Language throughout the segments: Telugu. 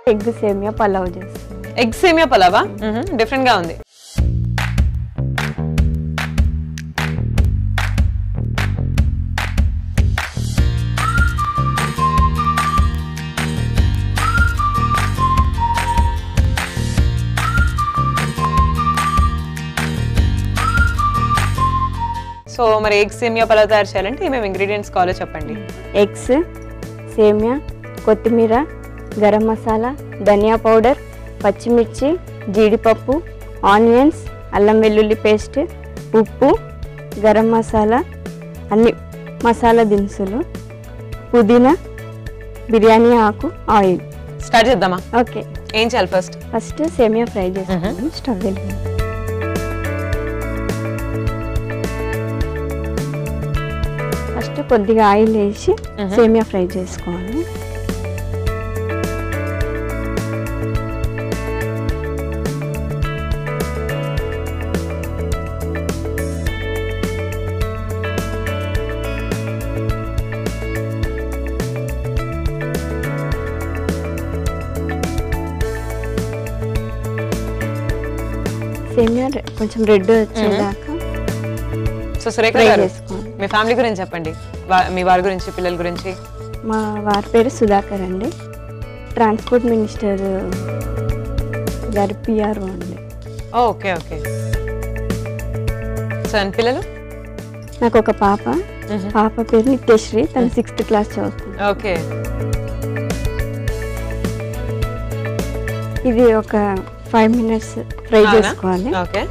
ఎగ్ సేమియా పలావ్ చేస్తాం ఎగ్ సేమియా పలావా డిఫరెంట్ గా ఉంది సో మరి ఎగ్ సేమియా పలావ్ తయారు చేయాలంటే ఏమేమి ఇంగ్రీడియంట్స్ కావాలో చెప్పండి ఎగ్స్ సేమియా కొత్తిమీర గరం మసాలా ధనియా పౌడర్ పచ్చిమిర్చి జీడిపప్పు ఆనియన్స్ అల్లం వెల్లుల్లి పేస్ట్ ఉప్పు గరం మసాలా అన్ని మసాలా దినుసులు పుదీనా బిర్యానీ ఆకు ఆయిల్ స్టార్ట్ చేద్దామా ఓకే ఏం చేయాలి ఫస్ట్ ఫస్ట్ సేమియా ఫ్రై చేసుకున్నాము స్టవ్ వెలిగి ఫస్ట్ కొద్దిగా ఆయిల్ వేసి సేమియా ఫ్రై చేసుకోవాలి సేమియా రె- కొంచెం రెడ్ వచ్చేదాకా సో సురేఖ ఫ్రై గారు చేసుకోవాలి మీ ఫ్యామిలీ గురించి చెప్పండి వా- మీ వారి గురించి పిల్లల గురించి మా వారి పేరు సుధాకర్ అండి ట్రాన్స్పోర్ట్ మినిస్టర్ గారి పిఆర్ఓ అండి ఓకే ఓకే సో అండ్ పిల్లలు నాకు ఒక పాప పాప పేరు నిత్యశ్రీ తను సిక్స్త్ క్లాస్ చదువుతుంది ఓకే ఇది ఒక ఫైవ్ మినిట్స్ ఫ్రై అవునా? చేసుకోవాలి ఓకే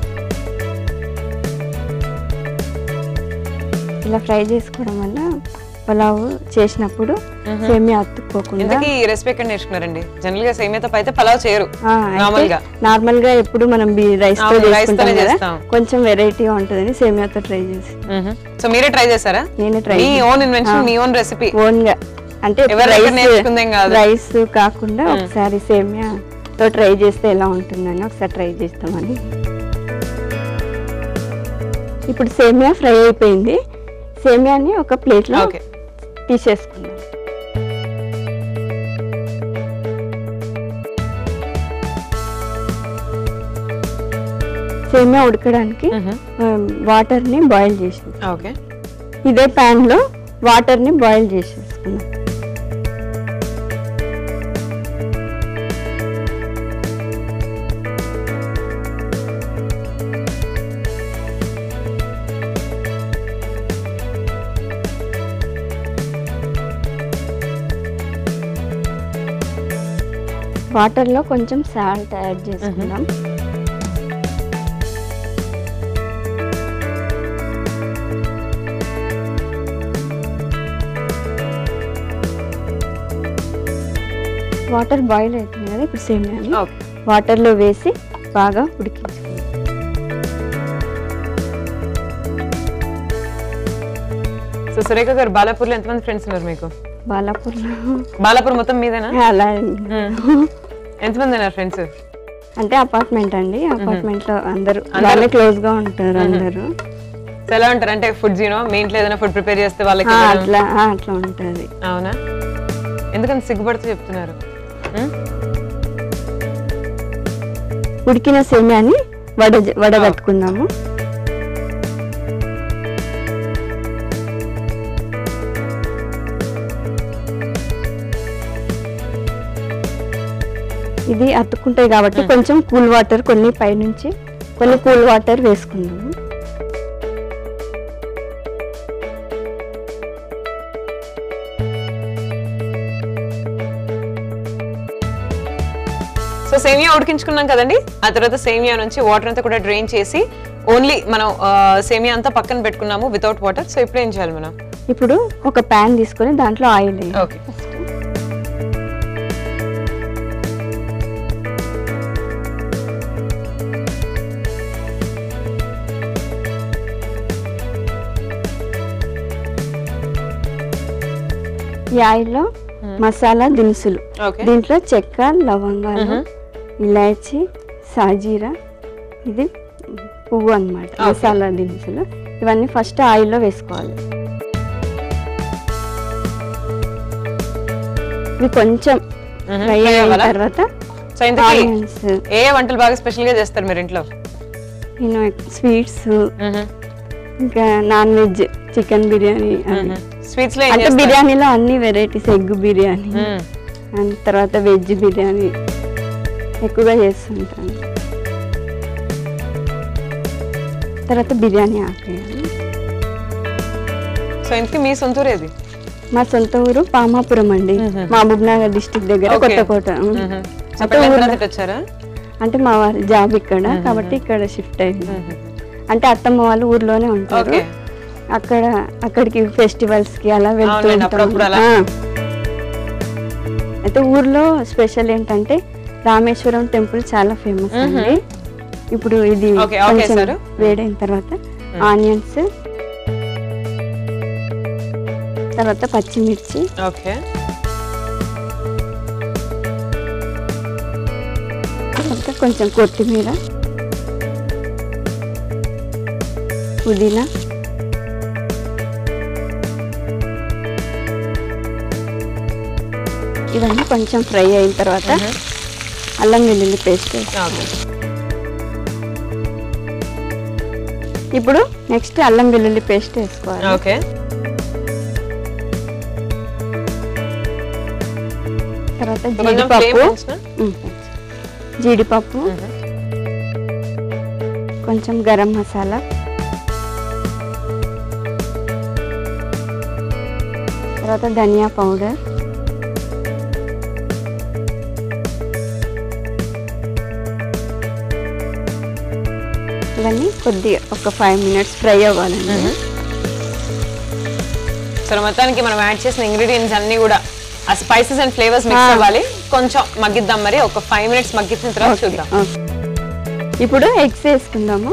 ఇలా ఫ్రై చేసుకోవడం వల్ల పలావ్ చేసినప్పుడు సేమియా అతుక్కోకుండా ఇంతకీ ఈ రెసిపీ ఎక్కడ నేర్చుకున్నారండి జనరల్ గా సేమియా తప్ప అయితే పలావ్ చేయరు ఆ, నార్మల్ గా నార్మల్ గా ఎప్పుడు మనం రైస్ తో అవును, rice చేసుకుంటాం తోనే కదా చేస్తాం. కొంచెం వెరైటీగా ఉంటుందని సేమియాతో ట్రై చేసి సో మీరే ట్రై చేశారా నేనే ట్రై మీ ఓన్ ఇన్వెన్షన్ మీ ఓన్ రెసిపీ ఓన్ గా అంటే ఎవరి దగ్గర నేర్చుకుందేం కాదు. రైస్ కాకుండా ఒకసారి సేమియా తో ట్రై చేస్తే ఎలా ఉంటుందని ఒకసారి ట్రై చేస్తామని ఇప్పుడు సేమియా ఫ్రై అయిపోయింది సేమియాని ఒక ప్లేట్ లో ఓకే తీసేసుకున్నాం సేమియా ఉడకడానికి వాటర్ ని బాయిల్ చేసి ఓకే ఇదే ప్యాన్ లో వాటర్ ని బాయిల్ చేసేసుకున్నాం వాటర్ లో కొంచెం సాల్ట్ యాడ్ చేసుకున్నాం వాటర్ బాయిల్ అవుతుంది కదా ఇప్పుడు సేమియాని ఓకే వాటర్ లో వేసి బాగా ఉడికించుకోవాలి సో సురేఖ గారు బాలాపూర్లో ఎంతమంది ఫ్రెండ్స్ ఉన్నారు మీకు బాలాపూర్లో బాలాపూర్ మొత్తం మీదేనా అలా ఎంతమంది ఉన్నారు ఫ్రెండ్స్ అంటే అపార్ట్మెంట్ అండి అపార్ట్మెంట్ లో అందరూ వాళ్ళే క్లోజ్ గా ఉంటారు అందరూ సో ఎలా ఉంటారు అంటే ఫుడ్ యూనో మీ ఇంట్లో ఏదైనా ఫుడ్ ప్రిపేర్ చేస్తే వాళ్ళకి ఆ, ఇవ్వడం. అట్లా ఆ, అట్లా ఉంటది అవునా ఎందుకంత సిగ్గుపడుతూ చెప్తున్నారు ఉమ్? ఉడికిన సేమియాని వడ వడగట్టుకుందాము ఇది అతుక్కుంటాయి కాబట్టి కొంచెం కూల్ వాటర్ కొన్ని పైనుంచి కొన్ని కూల్ వాటర్ వేసుకుందాము సో సేమియా ఉడికించుకున్నాం కదండి ఆ తర్వాత సేమియా నుంచి వాటర్ అంతా కూడా డ్రైన్ చేసి ఓన్లీ మనం ఆ, సేమియా అంతా పక్కన పెట్టుకున్నాము వితౌట్ వాటర్ సో ఇప్పుడు ఏం చేయాలి మనం ఇప్పుడు ఒక ప్యాన్ తీసుకొని దాంట్లో ఆయిల్ వేయాలి ఓకే ఈ ఆయిల్లో మసాలా దినుసులు ఓకే దీంట్లో చెక్క లవంగాలు ఇలాచి సాజీరా ఇది పువ్వు అన్నమాట మసాలా దినుసులు ఇవన్నీ ఫస్ట్ ఆయిల్లో వేసుకోవాలి ఇవి కొంచెం మ్మ్. ఫ్రై Fry అయిన అవ్వాలా? తర్వాత సో ఇంతకీ ఆనియన్స్ ఏ ఏ వంటలు బాగా స్పెషల్ గా చేస్తారు మీరు ఇంట్లో నేను స్వీట్స్ ఇంకా నాన్ వెజ్ చికెన్ బిర్యానీ అవి. స్వీట్స్ లో ఏం అంటే చేస్తారు? బిర్యానీలో అన్ని varieties egg biryani hmm. And తర్వాత వెజ్ బిర్యానీ ఎక్కువగా చేస్తుంటాను తర్వాత బిర్యానీ ఆపేయాలి సో ఇంతకీ మీ సొంతూరు ఏది మా సొంత ఊరు పామాపురం అండి మహబూబ్ నగర్ డిస్టిక్ దగ్గర Okay. Kothakota um. Hmm. So అయితే పెళ్ళైన ఊర్లో- తర్వాత ఇటు వచ్చారా అంటే మా వారి జాబ్ ఇక్కడ కాబట్టి ఇక్కడ షిఫ్ట్ అయింది అంటే అత్తమ్మ వాళ్ళు ఊర్లోనే ఉంటారు ఓకే అక్కడ అక్కడికి ఫెస్టివల్స్ కి అలా వెళ్తూ అవునులేండి, ఉంటాం. అప్పుడప్పుడు అలా. ఆ. అయితే ఊర్లో స్పెషల్ ఏంటంటే రామేశ్వరం టెంపుల్ చాలా ఫేమస్ అండి ఇప్పుడు ఇది Okay, okay, కొంచెం sir. వేడైన తర్వాత ఆనియన్స్ తర్వాత పచ్చిమిర్చి ఓకే తర్వాత కొంచెం కొత్తిమీర పుదీనా ఇవన్నీ కొంచెం ఫ్రై అయిన తర్వాత అల్లం వెల్లుల్లి పేస్ట్ ఓకే ఇప్పుడు నెక్స్ట్ అల్లం వెల్లుల్లి పేస్ట్ వేసుకోవాలి ఓకే తర్వాత కొంచెం ఫ్లేమ్ జీడిపప్పు పెంచిన ఉమ్, పెంచు. జీడిపప్పు కొంచెం గరం మసాలా తర్వాత ధనియా పౌడర్ ఇవన్నీ కొద్దిగా ఒక ఫైవ్ మినిట్స్ ఫ్రై అవ్వాలండి సో మొత్తానికి మనం యాడ్ చేసిన ఇంగ్రీడియంట్స్ అన్ని కూడా ఆ స్పైసెస్ అండ్ ఫ్లేవర్స్ మిక్స్ ఆ. అవ్వాలి కొంచెం మగ్గిద్దాం మరి ఒక ఫైవ్ మినిట్స్ మగ్గించిన తర్వాత ఓకే, చూద్దాం ఓకే. ఇప్పుడు ఎగ్స్ వేసుకుందాము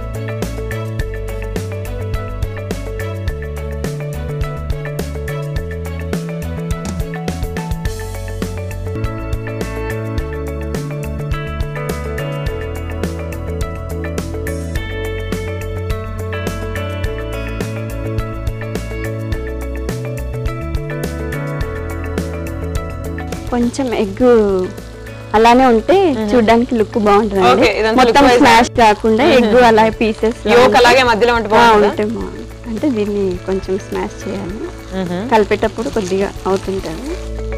కొంచెం ఎగ్ అలానే ఉంటే చూడడానికి లుక్ బాగుంటుంది Okay, ఇదంతా మొత్తం look wise స్మాష్ కాకుండా ఎగ్ అలా పీసెస్ యోక్ అలాగే మధ్యలో ఉంటే బాగుంటుందా ఉంటే బాగుంది అంటే దీన్ని కొంచెం స్మాష్ చేయాలి కలిపేటప్పుడు కొద్దిగా అవుతుంటుంది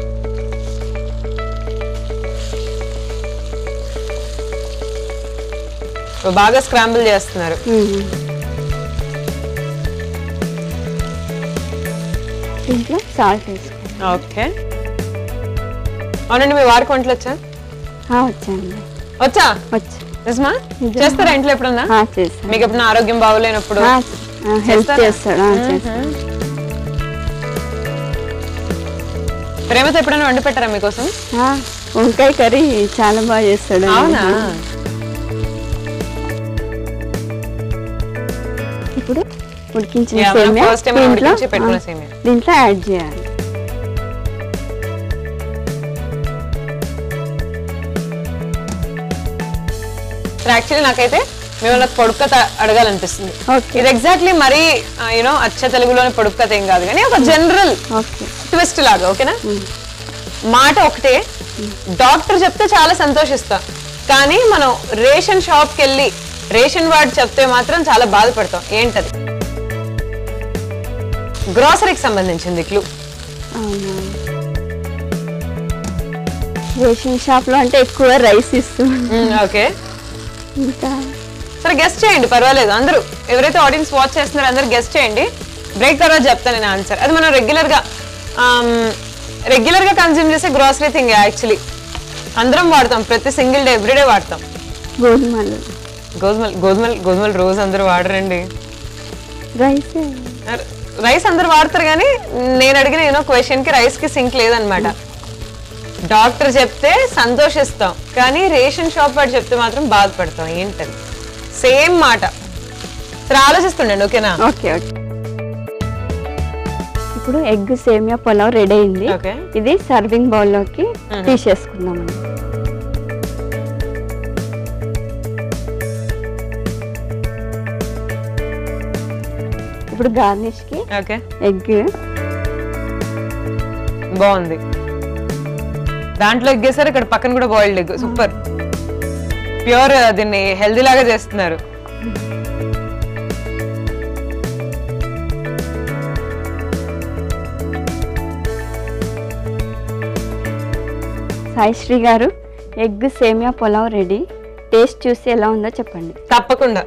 సో బాగా స్క్రాంబుల్ చేస్తున్నారు మ్మ్. దీంట్లో సాల్ట్ వేసుకోవాలి ఓకే అవునండి మీ వారికి వంటలు వచ్చా ఆ, వచ్చాయండి వచ్చా వచ్చి నిజమా నిజం. చేస్తారా ఇంట్లో ఎప్పుడన్నా ఆ, చేస్తాను మీకు ఎప్పుడన్నా ఆరోగ్యం బాగోలేనప్పుడు హెల్ప్ చేస్తారా? చేస్తాడు ఆ, చేస్తాడు ప్రేమతో ఎప్పుడైనా వండి పెట్టారా మీకోసం ఆ, వంకాయ కర్రీ చాలా బాగా చేస్తాడు అవునా ఇప్పుడు ఉడికించిన Yeah, మనం సేమియా first time దీంట్లో ఉడికించి పెట్టుకున్న ఆ, సేమియా. దీంట్లో యాడ్ చేయాలి యాక్చువల్లీ నాకైతే మిమ్మల్ని పొడుపు కథ అడగాలనిపిస్తుంది ఓకే ఇది ఎగ్జాక్ట్లీ మరీ యూనో అచ్చ తెలుగులోని పొడుపు కథ ఏం కాదు కానీ ఒక జనరల్ ఓకే ట్విస్ట్ లాగా ఓకేనా మాట ఒకటే డాక్టర్ చెప్తే చాలా సంతోషిస్తాం కానీ మనం రేషన్ షాప్కి వెళ్ళి రేషన్ వార్డ్ చెప్తే మాత్రం చాలా బాధపడతాం ఏంటది గ్రోసరీకి సంబంధించింది క్లూ అవునా రేషన్ షాప్లో అంటే ఎక్కువ రైస్ ఇస్తూ ఓకే ఇంకా సరే గెస్ట్ చేయండి పర్వాలేదు అందరూ ఎవరైతే ఆడియన్స్ వాచ్ చేస్తున్నారో అందరూ గెస్ట్ చేయండి బ్రేక్ తర్వాత చెప్తాను నేను ఆన్సర్ అది మనం రెగ్యులర్ గా రెగ్యులర్ గా కన్జ్యూమ్ చేసే గ్రోసరీ థింగ్ యాక్చువల్లీ అందరం వాడతాం ప్రతి సింగిల్ డే ఎవ్రీడే వాడతాం గోధుమలు గోధుమలు గోధుమలు గోధుమలు రోజు అందరూ వాడరండి రైస్ రైస్ అందరూ వాడతారు కానీ నేను అడిగిన ఏదో క్వశ్చన్ కి రైస్ కి సింక్ లేదనమాట డాక్టర్ చెప్తే సంతోషిస్తాం కానీ రేషన్ షాప్ వాడు చెప్తే మాత్రం బాధపడతాం ఏంటది సేమ్ మాట సరే ఆలోచిస్తుండండి ఓకేనా ఓకే ఓకే ఇప్పుడు ఎగ్ సేమియా పొలావ్ రెడీ అయింది ఓకే ఇది సర్వింగ్ బౌల్లోకి తీసేసుకుందామండి ఇప్పుడు గార్నిష్ కి ఓకే ఎగ్ బాగుంది దాంట్లో ఎగ్గేసారు ఇక్కడ పక్కన కూడా బాయిల్డ్ ఎగ్ సూపర్ ప్యూర్ దీన్ని హెల్దీ లాగా చేస్తున్నారు సాయిశ్రీ గారు ఎగ్ సేమియా పులావ్ రెడీ టేస్ట్ చూసి ఎలా ఉందో చెప్పండి తప్పకుండా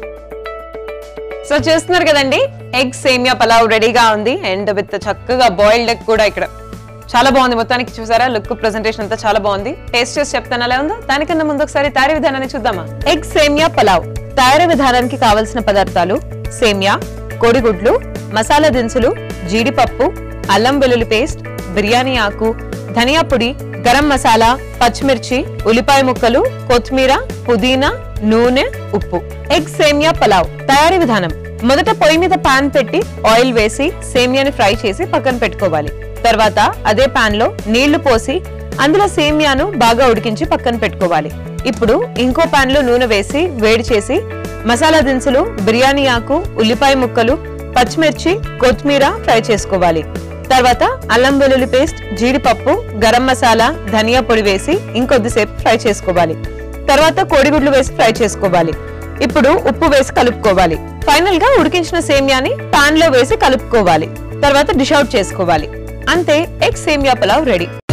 సో చూస్తున్నారు కదండి ఎగ్ సేమియా పలావ్ రెడీగా ఉంది అండ్ విత్ చక్కగా బాయిల్డ్ ఎగ్ కూడా ఇక్కడ చాలా బాగుంది మొత్తానికి చూసారా లుక్ ప్రెజెంటేషన్ అంతా చాలా బాగుంది టేస్ట్ చేసి చెప్తాను ఎలా ఉందో దానికన్నా ముందు ఒకసారి తయారీ విధానాన్ని చూద్దామా ఎగ్ సేమియా పలావ్ తయారీ విధానానికి కావలసిన పదార్థాలు సేమియా కోడిగుడ్లు మసాలా దినుసులు జీడిపప్పు అల్లం వెల్లుల్లి పేస్ట్ బిర్యానీ ఆకు ధనియా పొడి గరం మసాలా పచ్చిమిర్చి ఉల్లిపాయ ముక్కలు కొత్తిమీర పుదీనా నూనె ఉప్పు ఎగ్ సేమియా పలావ్ తయారీ విధానం మొదట పొయ్యి మీద పాన్ పెట్టి ఆయిల్ వేసి సేమియాని ఫ్రై చేసి పక్కన పెట్టుకోవాలి తర్వాత అదే పాన్ లో నీళ్లు పోసి అందులో సేమియాను బాగా ఉడికించి పక్కన పెట్టుకోవాలి ఇప్పుడు ఇంకో పాన్ లో నూనె వేసి వేడి చేసి మసాలా దినుసులు బిర్యానీ ఆకు ఉల్లిపాయ ముక్కలు పచ్చిమిర్చి కొత్తిమీర ఫ్రై చేసుకోవాలి తర్వాత అల్లం వెల్లుల్లి పేస్ట్ జీడిపప్పు గరం మసాలా ధనియా పొడి వేసి ఇంకొద్దిసేపు ఫ్రై చేసుకోవాలి తర్వాత కోడిగుడ్లు వేసి ఫ్రై చేసుకోవాలి ఇప్పుడు ఉప్పు వేసి కలుపుకోవాలి ఫైనల్ గా ఉడికించిన సేమియాని పాన్ లో వేసి కలుపుకోవాలి తర్వాత డిష్ అవుట్ చేసుకోవాలి అంతే ఎగ్ సేమియా పలావ్ రెడీ